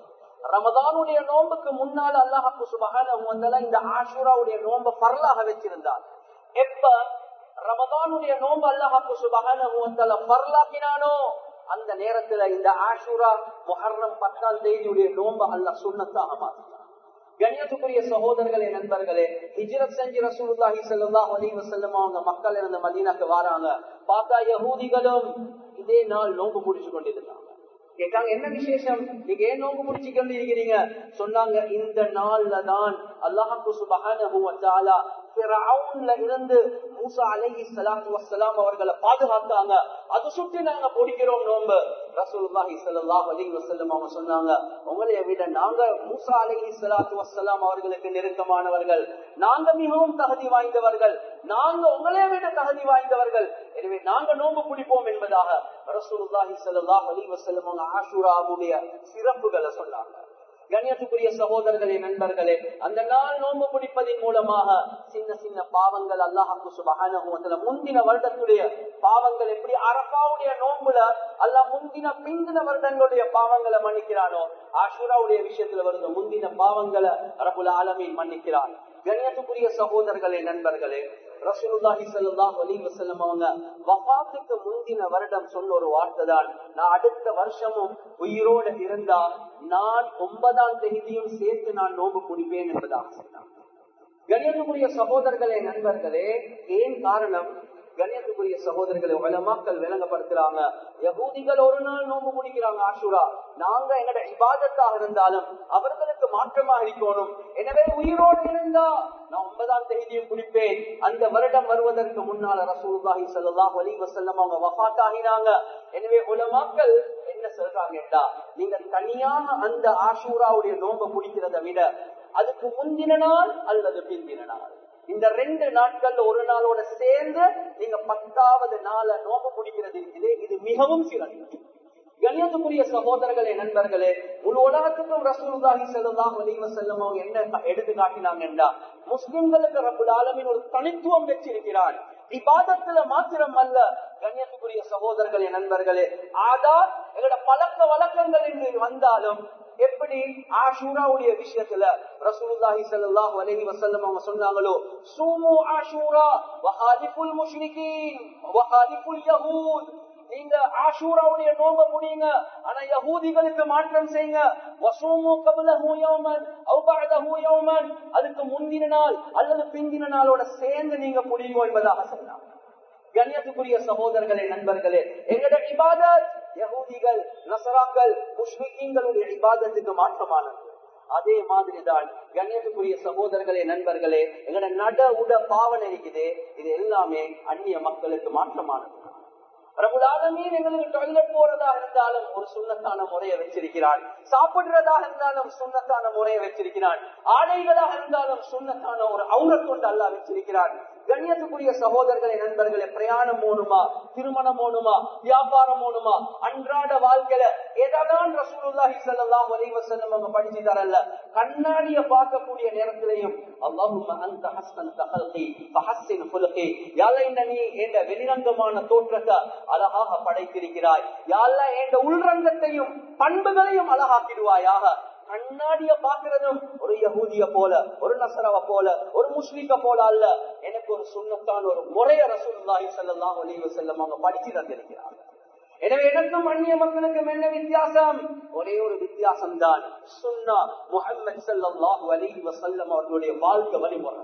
ரமதானுடைய நோன்புக்கு முன்னால் அல்லாஹு சுபஹானஹு வ தஆலா இந்த ஆஷூராவுடைய நோன்பை பரலாக வச்சிருந்தார் எப்ப ரமதானுடைய நோன்பு அல்லாஹு சுபஹானஹு வ தஆலா பரலாக்கினானோ அந்த நேரத்துல இந்த ஆஷூரா முஹர்ரம் பத்தாம் தேதியுடைய நோன்பு அல்லாஹ் சுண்ணத்தாக மாற்றினார் கண்ணியத்துக்குரிய சகோதரர்களே நண்பர்களே ஹிஜ்ரத் செஞ்சு ரசூலுல்லாஹி ஸல்லல்லாஹு அலைஹி வஸல்லம் அவங்க மக்கள் இருந்த மதீனாக்கு வராங்க பார்த்தா யஹூதிகளும் இதே நாள் நோன்பு பிடிச்சு கொண்டிருந்தாங்க கேட்டாங்க என்ன விசேஷம் நீங்க ஏன் நோன்பு பிடிச்சு கொண்டிருக்கிறீங்க சொன்னாங்க இந்த நாள்ல தான் அல்லாஹு சுபஹானஹு வ தஆலா ஃபிரௌன்ல இருந்து மூசா அலைஹி ஸலாத்து வஸ்ஸலாம் அவர்களை பாதுகாத்தாங்க அது சுத்தி நாங்க பிடிக்கிறோம் நோன்பு ரசூலுல்லாஹி ஸல்லல்லாஹு அலைஹி வஸல்லம் அவங்க சொன்னாங்க உங்களைய விட நாங்க மூசா அலைஹி ஸலாத்து வஸ்ஸலாம் அவர்களுக்கு நெருக்கமானவர்கள் நாங்க மிகவும் தகுதி வாய்ந்தவர்கள் நாங்க உங்களைய விட தகுதி வாய்ந்தவர்கள் எனவே நாங்க நோன்பு பிடிப்போம் என்பதாக ரசூலுல்லாஹி ஸல்லல்லாஹு அலைஹி வஸல்லம் அவங்க ஆஷூராவுடைய சிறப்புகளை சொன்னாங்க கண்ணியத்துக்குரிய சகோதரர்களே நண்பர்களே அந்த நாள் நோன்பு பிடிப்பதன் மூலமாக சின்ன சின்ன பாவங்கள் அல்லாஹாக்கு சுபகான முந்தின வருடத்துடைய பாவங்கள் எப்படி அரபாவுடைய நோன்புல அல்ல முந்தின பிந்தின வருடங்களுடைய பாவங்களை மன்னிக்கிறானோ ஆஷூராவுடைய விஷயத்துல வருது முந்தின பாவங்களை அரபுல ஆலமீன் மன்னிக்கிறான் கண்ணியத்துக்குரிய சகோதரர்களே நண்பர்களே ரசூலுல்லாஹி ஸல்லல்லாஹு அலைஹி வஸல்லம் அவங்க வஃபாத்துக்கு முந்தின வருடம் சொன்ன ஒரு வார்த்தை தான் நான் அடுத்த வருஷமும் உயிரோடு இருந்தா நான் ஒன்பதாம் தேதியும் சேர்த்து நான் நோன்பு குடிப்பேன் என்பதாக சொன்னார் கணியத்துக்குரிய சகோதரர்களே நண்பர்களே ஏன் காரணம் கண்ணியத்துக்குரிய சகோதரர்களை உலமாக்கள் விளங்கப்படுத்துறாங்க யகூதிகள் ஒரு நாள் நோம்பு முடிக்கிறாங்க ஆஷுரா நாங்க எங்கட இபாதத்தாக இருந்தாலும் அவர்களுக்கு மாற்றமாக இருக்கணும் எனவே உயிரோடு இருந்தா நான் ஒன்பதாம் தேதியும் குடிப்பேன் அந்த வருடம் வருவதற்கு முன்னால ரசூலுல்லாஹி ஸல்லல்லாஹு அலைஹி வஸல்லம் அவங்க வஃபாத் ஆகினாங்க எனவே உலமாக்கள் என்ன சொல்றாங்கடா நீங்க தனியாக அந்த ஆஷூராவுடைய நோன்பை குடிக்கிறதை விட அதுக்கு முந்தின நாள் அல்லது பிந்தின நாள் இந்த ரெண்டு நாட்கள்ல ஒரு நாளோட சேர்ந்து நீங்க பத்தாவது நாள நோம்பு முடிக்கிறது இருக்குது இது மிகவும் சிறந்தது கண்ணியத்துக்குரிய சகோதரர்களே நண்பர்களே முழு உலகத்துக்கும் ரசூலுல்லாஹி ஸல்லல்லாஹு அலைஹி வஸல்லம் அவங்க என்ன எடுத்து காட்டினாங்கன்னா முஸ்லிம்களுக்கு ரப்புல் ஆலமீன் ஒரு தனித்துவம் வச்சிருக்கிறான் இபாதத்துல மாத்திரம் அல்ல கண்ணியத்துக்குரிய சகோதரர்களே நண்பர்களே ஆதார் எங்களோட பழக்க வழக்கங்கள் என்று வந்தாலும் எப்படி ஆஷூராவுடைய விஷயத்துல ரசூலுல்லாஹி ஸல்லல்லாஹு அலைஹி வஸல்லம் அவங்க சொன்னாங்களோ சூமு ஆஷூரா வஹாலிஃபுல் முஷ்ரிகீன் வஹாலிஃபுல் யஹூத் நீங்க ஆஷூராவுடைய நோம்ப முடியுங்க ஆனா யஹூதிகளுக்கு மாற்றம் செய்யுங்க வசூமு கபலஹு யௌமன் அவ் பஅதஹு யௌமன் அதுக்கு முந்தின நாள் அல்லது பிந்தின நாளோட சேர்ந்து நீங்க முடியும் என்பதாக சொன்னாங்க கண்ணியத்துக்குரிய சகோதரர்களே நண்பர்களே எங்கட இபாதத் யகூதிகள் நசராக்கள் முஷ்ரிக்கீங்களுடைய இபாதத்துக்கு மாற்றமானது அதே மாதிரிதான் கண்ணியத்துக்குரிய சகோதரர்களே நண்பர்களே எங்கட நட உட பாவனை இருக்குது இது எல்லாமே அந்நிய மக்களுக்கு மாற்றமானது பிரபுலாதமீன் எங்களுக்கு டாய்லெட் போறதா இருந்தாலும் ஒரு சுண்ணத்தான முறையை வச்சிருக்கிறான் சாப்பிடுறதாக இருந்தாலும் சுண்ணத்தான முறையை வச்சிருக்கிறான் ஆடைகளாக இருந்தாலும் சுண்ணத்தான ஒரு அவுரத் கொண்டு அல்லா வச்சிருக்கிறான் கண்ணியத்துக்குரிய சகோதரர்களே நண்பர்களே பிரயாணம் போகணுமா திருமணம் போகணுமா வியாபாரம் போகணுமா அன்றாட வாழ்க்கையில ஏதாவது ரசூலுல்லாஹி ஸல்லல்லாஹு அலைஹி வஸல்லம் அவங்க படிச்சு தரல கண்ணாடிய பார்க்கக்கூடிய நேரத்திலையும் அல்லாஹும்ம அன்த ஹஸ்னன் தகல்கி ஃபஹஸ்ஸின் ஃபுல்கி யால இந்த நீ என்ற வெளிரங்கமான தோற்றத்தை அழகாக படைத்திருக்கிறாய் யால என்ற உள்ரங்கத்தையும் பண்புகளையும் அழகாக்கிடுவாயாக கண்ணாடிய பாக்குறதும் ஒரு யகூதிய போல ஒரு நசரவ போல ஒரு முஸ்லிக்க போல அல்ல எனக்கு ஒரு சுண்ணத்தான் ஒரு முறைய ரசூல்லாஹி ஸல்லல்லாஹு அலைஹி வஸல்லம் அவங்க படிச்சு தந்திருக்கிறாங்க எனவே எனக்கும் அந்நிய மக்களுக்கும் என்ன வித்தியாசம் ஒரே ஒரு வித்தியாசம் தான் சுன்னா முஹம்மது ஸல்லல்லாஹு அலைஹி வஸல்லம் அவர்களுடைய வாழ்க்கை வழிமுறை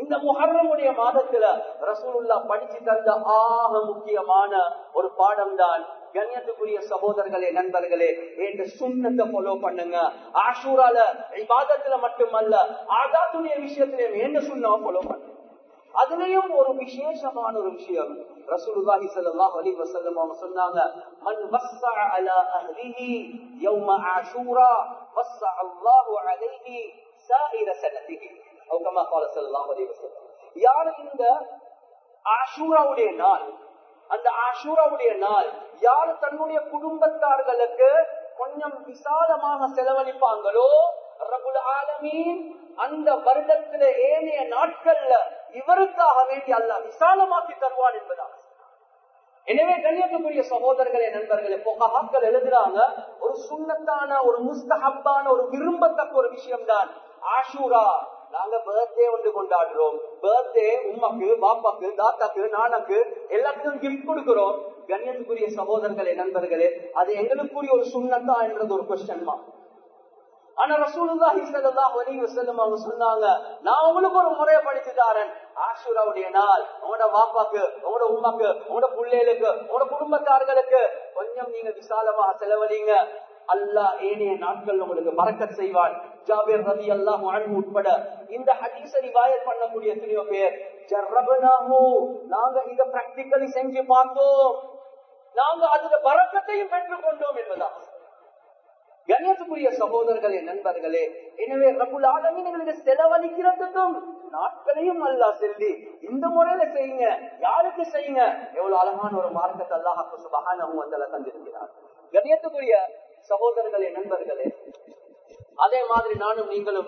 இந்த முஹர்ரமுடைய மாதத்துல ரசூலுல்லா படிச்சு தந்த ஆக முக்கியமான ஒரு பாடம் தான் கண்ணியத்துக்குரிய சகோதரர்களே நண்பர்களே என்ற சுண்ணத்தை ஃபாலோ பண்ணுங்க ஆஷூரால இபாதத்துல மட்டுமல்ல ஆதாத்துடைய விஷயத்திலையும் என்ன சுண்ணா ஃபாலோ பண்ணுங்க அதுலயும் ஒரு விசேஷமான ஒரு விஷயம் ரசூலுல்லாஹி ஸல்லல்லாஹு அலைஹி வஸல்லம் அவங்க சொன்னாங்க மன் வஸ்ஸஅ அலா அஹ்லிஹி யௌம ஆஷூரா வஸ்ஸஅ அல்லாஹு அலைஹி சாயிர சனதிஹி அவு கமா قال ஸல்லல்லாஹு அலைஹி வஸல்லம் யார் இந்த ஆஷூராவுடைய நாள் அந்த ஆஷூராவுடைய நாள் யார் தன்னுடைய குடும்பத்தார்களுக்கு கொஞ்சம் விசாலமாக செலவழிப்பாங்களோ ரபுல் ஆலமீன் அந்த வருடத்தில ஏனைய நாட்கள்ல இவருக்காக வேண்டி அல்ல விசாலமாக்கி தருவான் என்பதாக எனவே கண்ணியத்துக்குரிய சகோதரர்களே நண்பர்களே பொகாக்கள் எழுதுறாங்க ஒரு சுண்ணத்தான ஒரு முஸ்தஹப்பான ஒரு விரும்பத்தக்க ஒரு விஷயம் தான் ஆஷூரா நாங்க பர்த்டே ஒன்று கொண்டாடுறோம் பர்த்டே உமாக்கு பாப்பாக்கு தாத்தாக்கு நானக்கு எல்லாத்துக்கும் கிஃப்ட் கொடுக்கிறோம் கண்ணியத்துக்குரிய சகோதரர்களே நண்பர்களே அது எங்களுக்குரிய ஒரு சுண்ணத்தா என்றது ஒரு கொஸ்டின் தான் ஆனா ரசூலுல்லாஹி ஸல்லல்லாஹு அலைஹி வஸல்லம் அவங்க சொன்னாங்க நான் உங்களுக்கு ஒரு முறைய படிச்சு தாரேன் ஆஷூராவுடைய நாள் உங்களோட வாப்பாக்கு உங்களோட உமாக்கு உங்களோட பிள்ளைகளுக்கு உங்களோட குடும்பத்தார்களுக்கு கொஞ்சம் நீங்க விசாலமா செலவழிங்க அல்லாஹ் ஏனைய நாட்கள் உங்களுக்கு மறக்கத் செய்வான் ஜாபிர் ரதி அல்லாஹ் உட்பட இந்த ஹதீஸ ரிவாயத் பண்ணக்கூடிய எத்தனையோ பேர் ஜர்ரபனாஹு நாங்க இத பிராக்டிகலி செஞ்சு பார்த்தோம் நாங்க அதுல பறக்கத்தையும் பெற்றுக் கொண்டோம் என்பதான் கண்ணியத்துக்குரிய சகோதரர்களே நண்பர்களே எனவே ரகுல் ஆலமின் எங்களுக்கு செலவழிக்கிறதுக்கும் நாட்களையும் அல்லா செல்வி இந்த முறையில செய்யுங்க யாருக்கு செய்யுங்க எவ்வளவு அழகான ஒரு மார்க்கத்தை அல்லாஹாக்கு சுபகானவும் வந்தல தந்திருக்கிறார் கண்ணியத்துக்குரிய சகோதரர்களே நண்பர்களே அதே மாதிரி நானும் நீங்களும்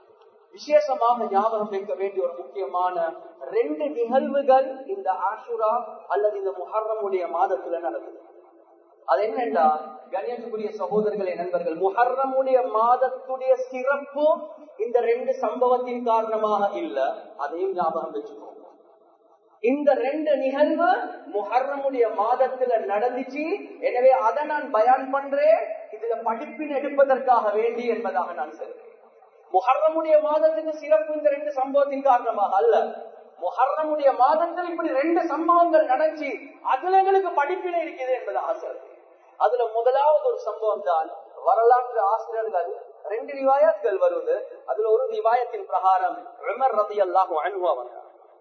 விசேஷமாக ஞாபகம் வைக்க வேண்டிய ஒரு முக்கியமான ரெண்டு நிகழ்வுகள் இந்த ஆஷுரா அல்லது இந்த முஹர்ரமுடைய மாதத்துல நடக்குது அது என்னண்டா கணியத்துக்குரிய சகோதரர்களே நண்பர்கள் முஹர்ரமுடைய மாதத்துடைய சிறப்பு இந்த ரெண்டு சம்பவத்தின் காரணமாக இல்ல அதையும் ஞாபகம் வச்சுக்கோங்க இந்த ரெண்டு நிகழ்வு முஹர்ரமுடைய மாதத்துல நடந்துச்சு எனவே அதை நான் பயான் பண்றேன் இதுல படிப்பின் எடுப்பதற்காக வேண்டி என்பதாக நான் சொல்றேன் முஹர்ரமுடைய மாதத்துக்கு சிறப்பு இந்த ரெண்டு சம்பவத்தின் காரணமாக அல்ல முஹர்ரமுடைய மாதத்தில் இப்படி ரெண்டு சம்பவங்கள் நடந்துச்சு அதுல எங்களுக்கு படிப்பினை இருக்குது என்பதாக சொல்றேன் அதுல முதலாவது ஒரு சம்பவம் தான் வரலாற்று ஆசிரியர்கள் ரெண்டு ரிவாயத்கள் வருவது அதுல ஒரு ரிவாயத்தின் பிரகாரம் உமர் ரதி அல்லாஹ் அனுபவம்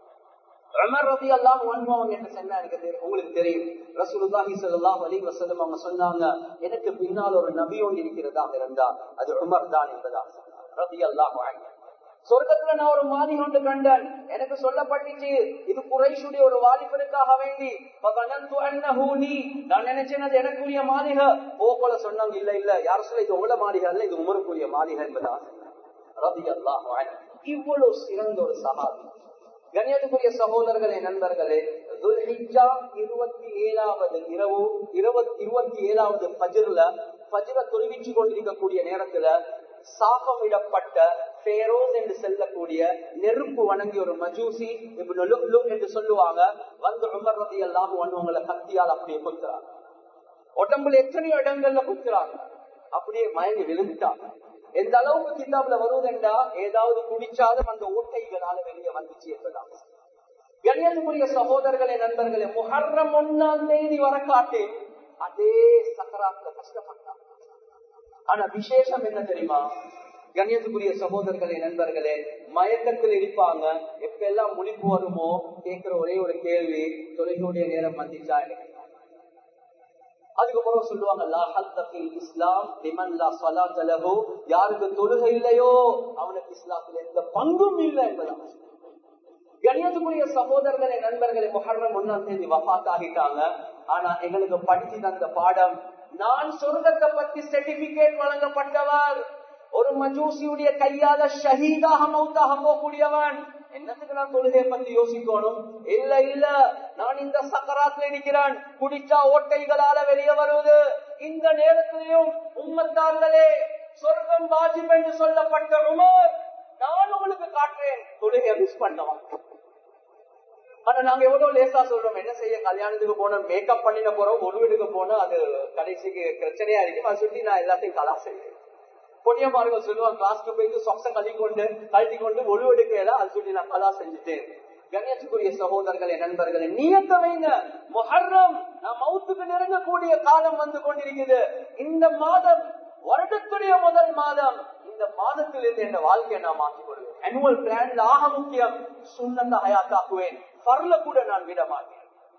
உமர் ரதி அல்லாஹ் அனுபவம் என்று சொன்னா எனக்கு தெரி- உங்களுக்கு தெரியும் ரசூலுல்லாஹி ஸல்லல்லாஹு அலைஹி வஸல்லம் அவங்க சொன்னாங்க எனக்கு பின்னால் ஒரு நபி ஒன்று இருக்கிறதாக இருந்தா அது உமர் தான் என்பதா ரதி அல்லாஹ் சொர்க்கத்துல நான் ஒரு மாதி ஒன்று கண்டேன் எனக்கு சொல்லப்பட்டுச்சு இது குறைஷுடைய ஒரு வாலிபனுக்காக வேண்டி فظننت أنه لي. நான் நினைச்சேன் அது எனக்குரிய மாளிகை போக்கோல சொன்னாங்க இல்ல இல்ல யார் சொல்ல இது உங்கள மாளிகை அல்ல இது உமருக்குரிய மாளிகை என்பதா ரதி அல்லாஹ் இவ்வளவு சிறந்த ஒரு சகாபி கண்ணியத்துக்குரிய சகோதரர்களே நண்பர்களே துல்ஹிஜ்ஜா இருபத்தி ஏழாவது இரவு இருபத்தி இருபத்தி ஏழாவது பஜிர்ல பஜிர தொழுவிச்சு கொண்டிருக்கக்கூடிய நேரத்துல சாபமிடப்பட்ட பேரோஸ் என்று செல்லக்கூடிய நெருப்பு வணங்கி ஒரு மஜூசி இப்னு லுக்லு என்று சொல்லுவாங்க வந்து உமர் ரதி எல்லாம் உங்களை கத்தியால் அப்படியே குத்துறாங்க உடம்புல எத்தனையோ இடங்கள்ல குத்துறாங்க அப்படியே மயங்கி விழுந்துட்டாங்க எந்த அளவுக்கு கிதாப்ல வருவதென்றா ஏதாவது குடிச்சாலும் அந்த ஓட்டைகளால வெளியே வந்துச்சு என்பதான் கண்ணியத்துக்குரிய சகோதரர்களே நண்பர்களே முஹர்ரம் ஒன்னாம் தேதி வர காட்டு அதே சக்கராத்துல கஷ்டப்பட்டாங்க ஆனா விசேஷம் என்ன தெரியுமா கண்ணியத்துக்குரிய சகோதரர்களே நண்பர்களே மயக்கத்தில் இருப்பாங்க எப்ப எல்லாம் முழிப்பு வருமோ கேட்கிற ஒரே ஒரு கேள்வி தொலைகளுடைய நேரம் வந்துச்சா எனக்கு அதுக்கப்புறம் சொல்லுவாங்க லா ஹல்தஃபில் இஸ்லாம் லிமன் லா ஸலாத்த லஹு யாருக்கு தொழுகை இல்லையோ அவனுக்கு இஸ்லாத்தில் எந்த பங்கும் இல்லை என்பதான் கணியத்துக்குரிய சகோதரர்களே நண்பர்களே முஹர்ரம் ஒன்னாம் தேதி வஃத் ஆகிட்டாங்க ஆனா எங்களுக்கு படிச்சு தந்த பாடம் நான் சொர்க்கத்தை பத்தி சர்டிபிகேட் வழங்கப்பட்டவர் ஒரு மஜூசியுடைய கையால ஷஹீதாக மௌத்தாக போகக்கூடியவன் என்னத்துக்கு நான் தொழுகையை பத்தி யோசிக்கணும் இல்ல இல்ல நான் இந்த சக்கராத்துல இருக்கிறேன் குடிச்சா ஓட்டைகளால வெளியே வருவது இந்த நேரத்திலையும் உம்மத்தார்களே சொர்க்கம் வாஜிப் என்று சொல்லப்பட்ட உமர் நான் உங்களுக்கு காட்டுறேன் தொழுகையை மிஸ் பண்ணவன் ஆனா நாங்க எவ்வளவு லேசா சொல்றோம் என்ன செய்ய கல்யாணத்துக்கு போனோம் மேக்கப் பண்ணின போறோம் ஒரு வீட்டுக்கு போனா அது கடைசிக்கு பிரச்சனையா இருக்கும் அதை சுத்தி நான் எல்லாத்தையும் கலா செய்வேன் பொன்னியமார்கள் சொல்லுவாங்க கிளாஸ்க்கு போயிட்டு சொக்ஸ கழி கொண்டு கழட்டி கொண்டு ஒழுவெடுக்கையில அது சொல்லி நான் கதா செஞ்சுட்டேன் கண்ணியத்துக்குரிய சகோதரர்களே நண்பர்களே நீயத்த வைங்க மொஹர்ரம் நான் மவுத்துக்கு நெருங்கக்கூடிய காலம் வந்து கொண்டிருக்குது இந்த மாதம் வருடத்துடைய முதல் மாதம் இந்த மாதத்திலிருந்து என் வாழ்க்கையை நான் மாற்றிக் கொள்வேன் அனுவல் பிளான்ல ஆக முக்கியம் சுண்ணத்தை ஹயாத்தாக்குவேன் பரல கூட நான் விட மாட்டேன்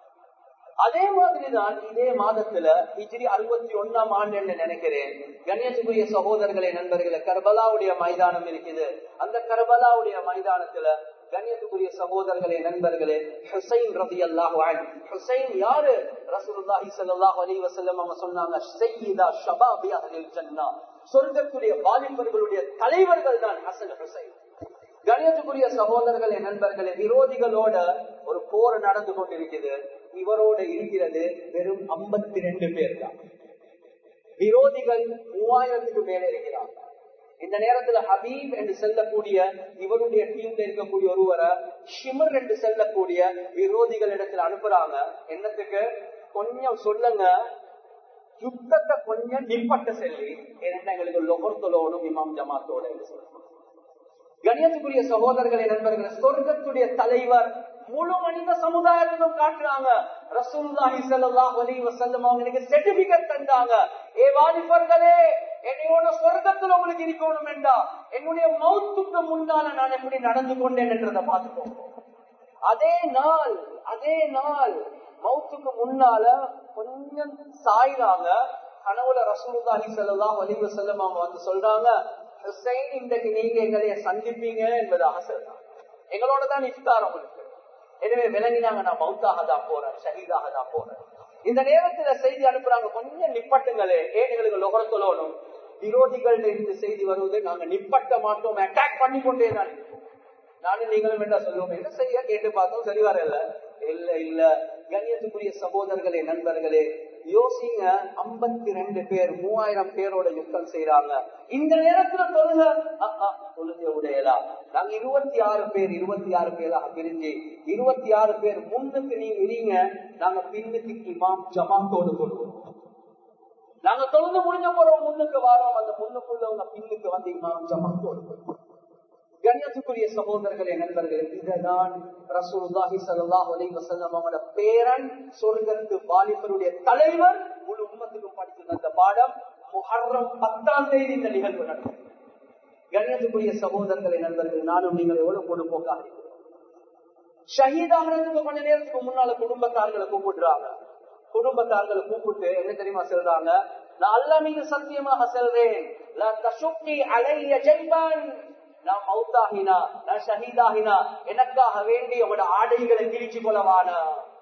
அதே மாதிரிதான் இதே மாதத்துல ஹிஜ்ரி அறுபத்தி ஒன்னாம் ஆண்டு என்று நினைக்கிறேன் கணேசகுரிய சகோதரர்களே நண்பர்களே கர்பலாவுடைய மைதானம் இருக்குது அந்த கர்பலாவுடைய மைதானத்துல கண்ணியத்துக்குரிய சகோதரர்களே நண்பர்களே ஹுசைன் ரதி அல்லாஹ் ஹுசைன் யாரு ரசூலுல்லாஹி ஸல்லல்லாஹு அலைஹி வஸல்லம் அவங்க சொன்னாங்க சய்யிதா ஷபாபி அஹ்லில் ஜன்னah சொர்க்கத்துடைய வாலிபர்களுடைய தலைவர்கள் தான் ஹசன் ஹுசைன் கணியத்துக்குரிய சகோதரர்களே நண்பர்களே விரோதிகளோட ஒரு போர் நடந்து கொண்டிருக்குது இவரோட இருக்கிறது வெறும் ஐம்பத்தி ரெண்டு பேர் தான் விரோதிகள் மூவாயிரத்துக்கு மேல இருக்கிறாங்க இந்த நேரத்துல ஹபீப் என்று செல்லக்கூடிய இவருடைய டீம்ல இருக்கக்கூடிய ஒருவரை ஷிமர் என்று செல்லக்கூடிய விரோதிகள் இடத்துல அனுப்புறாங்க என்னத்துக்கு கொஞ்சம் சொல்லுங்க யுத்தத்தை கொஞ்சம் நிப்பட்ட செல்லி ஏன்னா எங்களுக்கு லொகர்த்தலோனும் இமாம் ஜமாத்தோட கணியத்துக்குரிய சகோதரர்களை நண்பர்கள் சொர்க்கத்துடைய தலைவர் முழு மனித சமுதாயத்திலும் காட்டுறாங்க ரசூலுல்லாஹி ஸல்லல்லாஹு அலைஹி வஸல்லம் அவங்க எனக்கு சர்டிபிகேட் தந்தாங்க ஏ வாலிபர்களே என்னையோட சொர்க்கத்துல உங்களுக்கு இருக்கணும் என்றா என்னுடைய மௌத்துக்கு முன்னால நான் எப்படி நடந்து கொண்டேன் என்றதை பார்த்துக்கோங்க அதே நாள் அதே நாள் மௌத்துக்கு முன்னால கொஞ்சம் சாயிறாங்க கனவுல ரசூலுல்லாஹி ஸல்லல்லாஹு அலைஹி வஸல்லம் அவங்க வந்து சொல்றாங்க ஹுசைன் இன்றைக்கு நீங்க எங்களைய சந்திப்பீங்க என்பதாக சொல்றாங்க எங்களோட தான் இஃப்தார் உங்களுக்கு எனவே விளங்கினாங்க நான் மௌத்தாக தான் போறேன் ஷஹீதாக தான் போறேன் இந்த நேரத்துல செய்தி அனுப்புறாங்க கொஞ்சம் நிப்பட்டுங்களே ஏன் எங்களுக்கு லொகரத்தலோனும் விரோதிகள் இருந்து செய்தி வருவது நாங்க நிப்பட்ட மாட்டோம் அட்டாக் பண்ணி கொண்டே தான் நானும் நீங்களும் என்ன சொல்லுவோம் என்ன செய்ய கேட்டு பார்த்தோம் சரி வரல இல்ல இல்ல கண்ணியத்துக்குரிய சகோதரர்களே நண்பர்களே யோசிங்க ஐம்பத்தி ரெண்டு பேர் மூவாயிரம் பேரோட யுத்தம் செய்யறாங்க இந்த நேரத்துல தொழுக தொழுக உடையலா நாங்க இருபத்தி ஆறு பேர் இருபத்தி ஆறு பேராக பிரிஞ்சு இருபத்தி ஆறு பேர் முன்னுக்கு நீங்க இருங்க நாங்க பின்னுக்கு இமாம் ஜமாத்தோடு கொள்வோம் நாங்க தொழுந்து முடிஞ்ச போறோம் முன்னுக்கு வாரோம் அந்த முன்னுக்குள்ளவங்க பின்னுக்கு வந்து இமாம் ஜமாத்தோடு கொள்வோம் கண்ணியத்துக்குரிய சகோதரர்களே நண்பர்களே இதுதான் ரசூலுல்லாஹி ஸல்லல்லாஹு அலைஹி வஸல்லம் அவங்களோட பேரன் சொர்க்கத்து வாலிபருடைய தலைவர் முழு உம்மத்துக்கும் படித்து தந்த பாடம் முஹர்ரம் பத்தாம் தேதி இந்த நிகழ்வு நடக்கும் கண்ணியத்துக்குரிய சகோதரர்களே நண்பர்கள் நானும் நீங்கள் எவ்வளவு பொழுதுபோக்காக இருக்கிறோம் ஷஹீதாகிறதுக்கு கொஞ்ச நேரத்துக்கு முன்னால குடும்பத்தார்களை கூப்பிடுறாங்க குடும்பத்தார்களை கூப்பிட்டு என்ன தெரியுமா சொல்றாங்க நான் அல்ல மீது சத்தியமாக செல்றேன் அலைய ஜெய்பான் நான் மௌத்தாகினா நான் ஷஹீதாகினா எனக்காக வேண்டி உங்களோட ஆடைகளை கிழிச்சு கொள்ளவான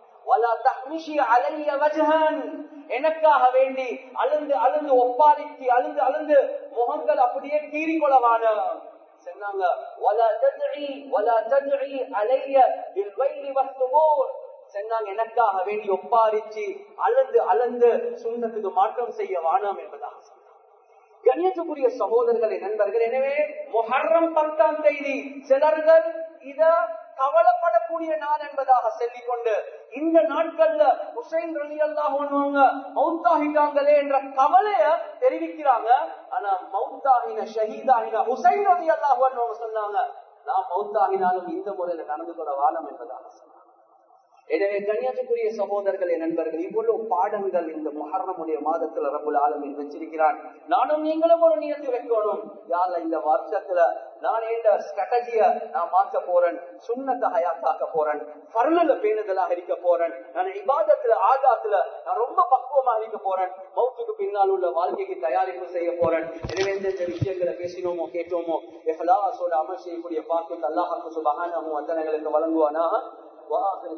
எனக்காக வேண்டி அழுந்து அழுந்து ஒப்பாரிக்கு அழுந்து அழுந்து முகங்கள் அப்படியே கீறி கொள்ளவான சொன்னாங்க சொன்னாங்க எனக்காக வேண்டி ஒப்பாரிச்சு அழுந்து அழுந்து சுண்ணத்துக்கு மாற்றம் செய்ய வானாம் என்பதாக கண்ணியத்துக்குரிய சகோதரர்களை நண்பர்கள் எனவே மொஹர்ரம் பத்தாம் தேதி சிலர்கள் இத கவலைப்படக்கூடிய நாள் என்பதாக சொல்லிக் கொண்டு இந்த நாட்கள்ல ஹுசைன் ரலி அல்லாஹ் மவுத்தாகிட்டாங்களே என்ற கவலைய தெரிவிக்கிறாங்க ஆனா மவுத்தாகின ஷஹீதாகின ஹுசைன் ரலி அல்லாஹ் சொன்னாங்க நான் மவுத்தாகினாலும் இந்த முறையில நடந்து கொள்ள வாழம் என்பதாக சொன்னாங்க எனவே கண்ணியத்துக்குரிய சகோதரர்களே நண்பர்கள் இவ்வளவு பாடங்கள் இந்த மொஹர்ணமுடைய மாதத்துல ரபுல் ஆலமில் வச்சிருக்கிறான் நானும் நீங்களும் ஒரு நியத்து வைக்கணும் யார இந்த வருஷத்துல நான் இந்த ஸ்ட்ராட்டஜிய நான் மாற்ற போறேன் சுண்ணத்தை ஹயாத்தாக்க போறேன் பரலுல பேணுதலாக இருக்க போறேன் நான் இபாதத்துல ஆதாத்துல நான் ரொம்ப பக்குவமா இருக்க போறேன் மௌத்துக்கு பின்னால் உள்ள வாழ்க்கைக்கு தயாரிப்பு செய்ய போறேன் எனவே எந்தெந்த விஷயங்களை பேசினோமோ கேட்டோமோ எஹ்லாசோட அமல் செய்யக்கூடிய பாக்கியத்தை அல்லாஹாக்கு சுபகானமும் வந்தனங்களுக்கு வழங்குவானாக